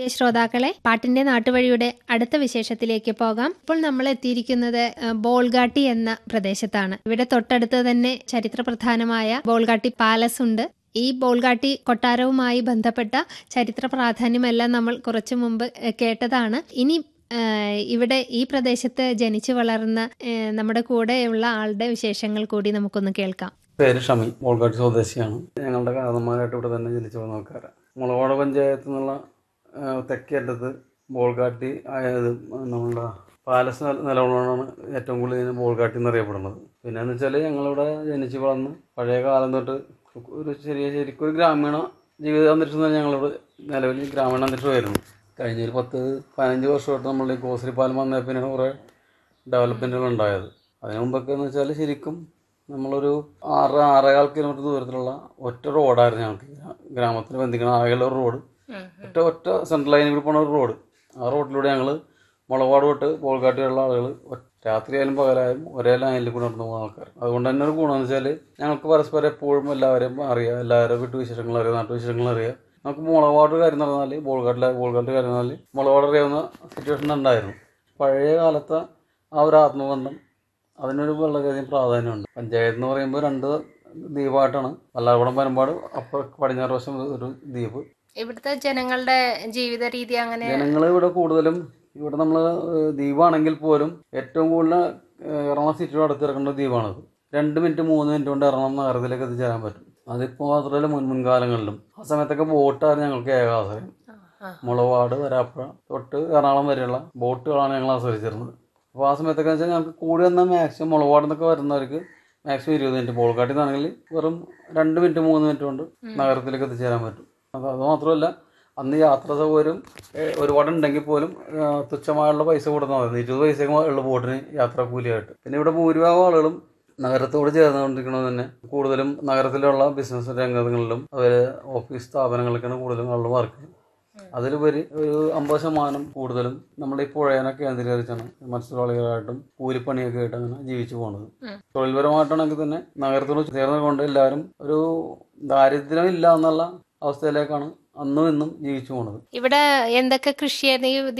പ്രിയ ശ്രോതാക്കളെ പാട്ടിന്റെ നാട്ടുവഴിയുടെ അടുത്ത വിശേഷത്തിലേക്ക് പോകാം ഇപ്പോൾ നമ്മൾ എത്തിയിരിക്കുന്നത് ഏഹ്, ബോൾഗാട്ടി എന്ന പ്രദേശത്താണ് ഇവിടെ തൊട്ടടുത്ത് തന്നെ ചരിത്ര പ്രധാനമായ ബോൾഗാട്ടി പാലസ് ഉണ്ട് ഈ ബോൾഗാട്ടി കൊട്ടാരവുമായി ബന്ധപ്പെട്ട ചരിത്ര പ്രാധാന്യമെല്ലാം നമ്മൾ കുറച്ചു മുമ്പ് ഏഹ്, കേട്ടതാണ് ഇനി ഏഹ്, ഇവിടെ ഈ പ്രദേശത്ത് ജനിച്ചു വളർന്ന ഏഹ്, നമ്മുടെ കൂടെയുള്ള ആളുടെ വിശേഷങ്ങൾ കൂടി നമുക്കൊന്ന് കേൾക്കാം പേര് ഷമി മോൾക്കാട്ടി സ്വദേശിയാണ് ഞങ്ങളുടെ കാരണന്മാരായിട്ട് ഇവിടെ തന്നെ ജനിച്ചു വന്ന ആൾക്കാരാണ് മുളവാട് പഞ്ചായത്തിൽ നിന്നുള്ള ആ, തെക്കേ അറ്റത്ത് ബോൾഗാട്ടി ആയത് നമ്മളുടെ പാലസ് നില- നിലകൊള്ളാണ് ഏറ്റവും കൂടുതൽ ഇതിന് ബോൾഗാട്ടി എന്നറിയപ്പെടുന്നത് പിന്നെ എന്ന് വെച്ചാൽ ഞങ്ങളിവിടെ ജനിച്ച് വളർന്ന് പഴയ കാലം തൊട്ട് ഒരു ചെറിയ ശരിക്കും ഒരു ഗ്രാമീണ ജീവിത അന്തരീക്ഷം തന്നെ ഞങ്ങളിവിടെ നിലവിൽ ഗ്രാമീണ അന്തരീക്ഷമായിരുന്നു കഴിഞ്ഞ ഒരു പത്ത് പതിനഞ്ച് വർഷമായിട്ട് നമ്മൾ ഈ കോസരി പാലം വന്നേ പിന്നെ കുറേ ഡെവലപ്മെൻറ്റുകൾ ഉണ്ടായത് അതിന് മുമ്പൊക്കെ എന്ന് വെച്ചാൽ ശരിക്കും നമ്മളൊരു ആറ് ആറേകാൽ കിലോമീറ്റർ ദൂരത്തിലുള്ള ഒറ്റ റോഡായിരുന്നു ഞങ്ങൾക്ക് ഗ്രാമത്തിൽ ബന്ധിക്കുന്ന ആകെയുള്ള ഒരു റോഡ് ഒറ്റ ഒറ്റ സെൻട്രൽ ലൈനിൽ കൂടി പോണ ഒരു റോഡ് ആ റോഡിലൂടെ ഞങ്ങൾ മുളവാട് തൊട്ട് പോൾക്കാട്ടിയുള്ള ആളുകൾ രാത്രിയായാലും പകലായാലും ഒരേ ലൈനിൽ കൂടി നടന്നു പോകുന്ന ആൾക്കാർ അതുകൊണ്ട് തന്നെ ഒരു ഗുണമെന്ന് വെച്ചാൽ ഞങ്ങൾക്ക് പരസ്പരം എപ്പോഴും എല്ലാവരെയും അറിയാം എല്ലാവരും വീട്ടുവിശേഷങ്ങൾ അറിയാം നാട്ടുവിശേഷങ്ങൾ അറിയാം നമുക്ക് മുളവാട് കാര്യം നടന്നാൽ ബോൾഗാട്ടിലെ ബോൾഗാട്ട് കാര്യം നടന്നാൽ മുളവാട് അറിയാവുന്ന സിറ്റുവേഷൻ ഉണ്ടായിരുന്നു പഴയ കാലത്തെ ആ ഒരു ആത്മബന്ധം അതിനൊരു വളരെയധികം പ്രാധാന്യമുണ്ട് പഞ്ചായത്ത് എന്ന് പറയുമ്പോൾ രണ്ട് ദ്വീപായിട്ടാണ് വല്ലാർകുളം പനമ്പാട് അപ്പുറ പടിഞ്ഞാറ് വശം ഒരു ദ്വീപ് ഇവിടുത്തെ ജനങ്ങളുടെ ജീവിത രീതി അങ്ങനെ ജനങ്ങൾ ഇവിടെ കൂടുതലും ഇവിടെ നമ്മൾ ദ്വീപാണെങ്കിൽ പോലും ഏറ്റവും കൂടുതൽ ഏഹ്, എറണാകുളം സിറ്റിയോട് അടുത്ത് കിടക്കുന്ന ദ്വീപാണത് രണ്ട് മിനിറ്റ് മൂന്ന് മിനിറ്റ് കൊണ്ട് എറണാകുളം നഗരത്തിലേക്ക് എത്തിച്ചേരാൻ പറ്റും അതിപ്പോൾ മാത്രമല്ല മുൻ മുൻകാലങ്ങളിലും ആ സമയത്തൊക്കെ ബോട്ടായിരുന്നു ഞങ്ങൾക്ക് ഏക ആശ്രയം മുളവാട് വരാപ്പുഴ തൊട്ട് എറണാകുളം വരെയുള്ള ബോട്ടുകളാണ് ഞങ്ങൾ ആശ്രയിച്ചിരുന്നത് അപ്പോൾ ആ സമയത്തൊക്കെ വെച്ചാൽ ഞങ്ങൾക്ക് കൂടി വന്നാൽ മാക്സിമം മുളവാട് നിന്നൊക്കെ വരുന്നവർക്ക് മാക്സിമം ഇരുപത് മിനിറ്റ് ബോൾക്കാട്ടിൽ നിന്നാണെങ്കിൽ വെറും രണ്ട് മിനിറ്റ് മൂന്ന് മിനിറ്റ് കൊണ്ട് നഗരത്തിലേക്ക് എത്തിച്ചേരാൻ പറ്റും അപ്പോൾ അത് മാത്രമല്ല അന്ന് യാത്രാ സൗകര്യം ഏഹ്, ഒരുപാട് ഉണ്ടെങ്കിൽ പോലും ഏഹ്, തുച്ഛമായുള്ള പൈസ കൊടുത്താൽ മതി ഇരുപത് പൈസയൊക്കെ ഉള്ള ബോട്ടിന് യാത്രാ കൂലിയായിട്ട് പിന്നെ ഇവിടെ ഭൂരിഭാഗം ആളുകളും നഗരത്തോട് ചേർന്നുകൊണ്ടിരിക്കുന്നത് തന്നെ കൂടുതലും നഗരത്തിലുള്ള ബിസിനസ് രംഗങ്ങളിലും അതുപോലെ ഓഫീസ് സ്ഥാപനങ്ങളിലൊക്കെയാണ് കൂടുതലും ആളുകൾ വർക്ക് ചെയ്യുന്നത് അതിലുപരി ഒരു അമ്പത് ശതമാനം കൂടുതലും നമ്മുടെ ഈ പുഴയനെ കേന്ദ്രീകരിച്ചാണ് മത്സ്യത്തൊഴിലാളികളായിട്ടും കൂലിപ്പണിയൊക്കെ ആയിട്ട് അങ്ങനെ ജീവിച്ചു പോകുന്നത് തൊഴിൽപരമായിട്ടാണെങ്കിൽ തന്നെ നഗരത്തോട് ചേർന്ന് കൊണ്ട് എല്ലാവരും ഒരു ദാരിദ്ര്യം ഇല്ല എന്നുള്ള അവസ്ഥയിലേക്കാണ് അന്നും ഇന്നും ജീവിച്ചു പോണത് ഇവിടെ എന്തൊക്കെ കൃഷിയായിരുന്നു ഈ